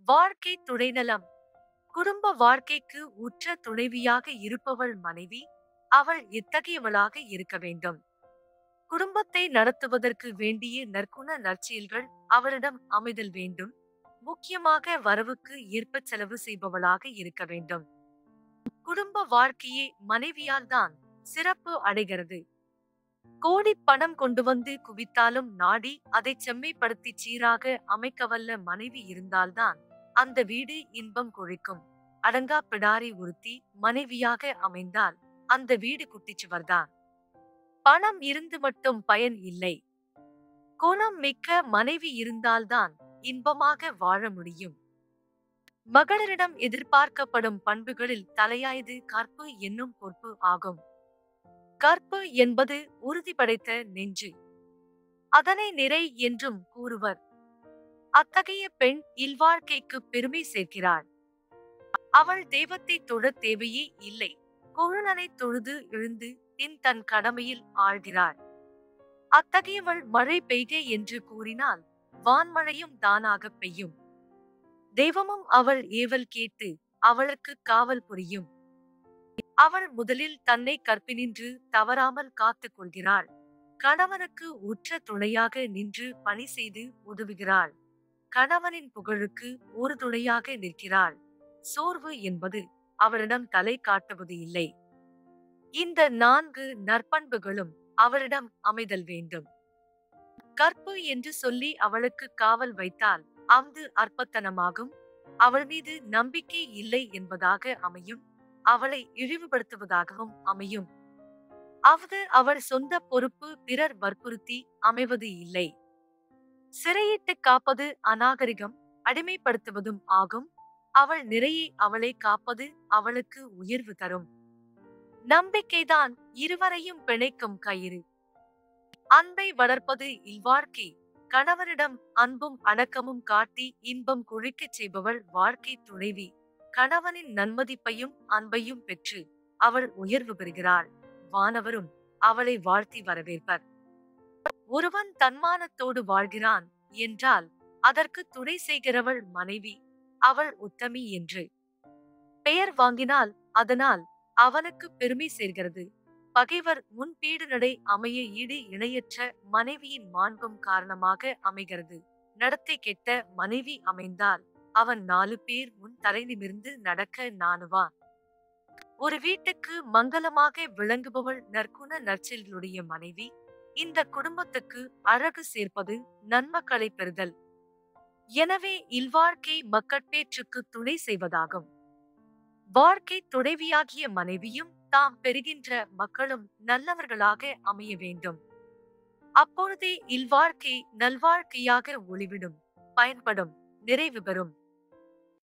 வாழ்க்கை துணைநலம் குடும்ப வாழ்க்கைக்கு உற்ற துணைவியாக இருப்பவள் மனைவி அவள் எத்தகையவளாக இருக்க வேண்டும் குடும்பத்தை நடத்துவதற்கு வேண்டிய நற்குண நற்செயல்கள் அவளிடம் அமைதல் வேண்டும் முக்கியமாக வரவுக்கு ஏற்ப செலவு செய்பவளாக இருக்க வேண்டும் குடும்ப வாழ்க்கையே மனைவியால் தான் சிறப்பு அடைகிறது கோடி பணம் கொண்டு வந்து குவித்தாலும் நாடி அதை செம்மைப்படுத்தி சீராக அமைக்கவல்ல மனைவி இருந்தால்தான் அந்த வீடு இன்பம் கொழிக்கும் அடங்கா பிடாரி உறுத்தி மனைவியாக அமைந்தால் அந்த வீடு குட்டிச்சுவர்தான் பணம் இருந்து மட்டும் பயன் இல்லை குணம் மிக்க மனைவி இருந்தால்தான் இன்பமாக வாழ முடியும் மகளிரிடம் எதிர்பார்க்கப்படும் பண்புகளில் தலையாயது கற்பு என்னும் பொறுப்பு ஆகும் கற்பு என்பது உறுதி படைத்த நெஞ்சு அதனை நிறை என்றும் கூறுவர் அத்தகைய பெண் இல்வாழ்க்கைக்கு பெருமை சேர்க்கிறாள் அவள் தெய்வத்தை தொழத் தேவையே இல்லை குழுனனை தொழுது எழுந்து பின் தன் கடமையில் ஆழ்கிறாள் அத்தகையவள் மழை பெய்க என்று கூறினால் வான்மழையும் தானாக பெய்யும் தெய்வமும் அவள் ஏவல் கேட்டு அவளுக்கு காவல் புரியும் அவள் முதலில் தன்னை கற்பினின்று தவறாமல் காத்துக் கொள்கிறாள் கணவனுக்கு உற்ற துணையாக நின்று பணி செய்து உதவுகிறாள் கணவனின் புகழுக்கு ஒரு துணையாக நிற்கிறாள் சோர்வு என்பது அவளிடம் தலை காட்டுவது இல்லை இந்த நான்கு நற்பண்புகளும் அவளிடம் அமைதல் வேண்டும் கற்பு என்று சொல்லி அவளுக்கு காவல் வைத்தால் அங்கு அற்பத்தனமாகும் அவள் மீது நம்பிக்கை இல்லை என்பதாக அமையும் அவளை இழிவுபடுத்துவதாகவும் அமையும் அவது அவள் சொந்த பொறுப்பு பிறர் வற்புறுத்தி அமைவது இல்லை சிறையிட்டு காப்பது அநாகரிகம் அடிமைப்படுத்துவதும் ஆகும் அவள் நிறையை அவளை காப்பது அவளுக்கு உயர்வு தரும் நம்பிக்கைதான் இருவரையும் பிணைக்கும் கயிறு அன்பை வளர்ப்பது இல்வாழ்க்கை கணவரிடம் அன்பும் அடக்கமும் காட்டி இன்பம் கொழிக்கச் செய்பவள் வாழ்க்கை துணைவி கணவனின் நன்மதிப்பையும் அன்பையும் பெற்று அவள் உயர்வு பெறுகிறாள் வானவரும் அவளை வாழ்த்தி வரவேற்பர் ஒருவன் தன்மானத்தோடு வாழ்கிறான் என்றால் அதற்கு துணை செய்கிறவள் மனைவி அவள் உத்தமி என்று பெயர் வாங்கினால் அதனால் அவனுக்கு பெருமை சேர்கிறது பகைவர் முன்பீடு நடை அமைய ஈடு இணையற்ற மனைவியின் மாண்பும் காரணமாக அமைகிறது நடத்தை கெட்ட மனைவி அமைந்தால் அவன் நாலு பேர் முன் தலை நிமிர்ந்து நடக்க நாணுவான் ஒரு வீட்டுக்கு மங்களமாக விளங்குபவள் நற்குண நற்செயல்களுடைய மனைவி இந்த குடும்பத்துக்கு அழகு சேர்ப்பது நன்மக்களை பெறுதல் எனவே இல்வாழ்க்கை மக்கட்பேற்றுக்கு துணை செய்வதாகும் வாழ்க்கை துணைவியாகிய மனைவியும் தாம் பெறுகின்ற மக்களும் நல்லவர்களாக அமைய வேண்டும் அப்பொழுதே இல்வாழ்க்கை நல்வாழ்க்கையாக ஒளிவிடும் பயன்படும் நிறைவு பெறும்